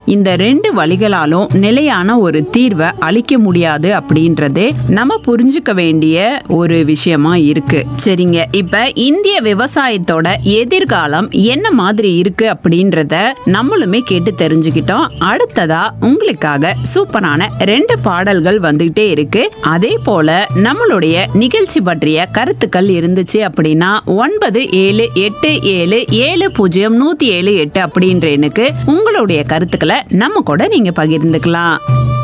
இந்த ரெண்டு வழிகளாலும் நிலையான ஒரு தீர்வை அளிக்க முடியாது அப்படின்றது நம்ம புரிஞ்சுக்க வேண்டிய ஒரு விஷயமா இருக்கு சரிங்க இப்ப இந்திய விவசாயத்தோட எதிர்காலம் என்ன மாதிரி இருக்கு அப்படின்றத நம்மளுமே கேட்டு தெரிஞ்சுக்கிட்டோம் அடுத்ததா உங்களுக்காக சூப்பரான ரெண்டு பாடல்கள் வந்துகிட்டே இருக்கு அதே போல நம்மளுடைய நிகழ்ச்சி பற்றிய கருத்துக்கள் இருந்துச்சு அப்படின்னா ஒன்பது ஏழு எட்டு ஏழு ஏழு பூஜ்ஜியம் நூத்தி ஏழு எட்டு அப்படின்ற எண்ணுக்கு உங்களுடைய கருத்துக்களை நம்ம கூட நீங்க பகிர்ந்துக்கலாம்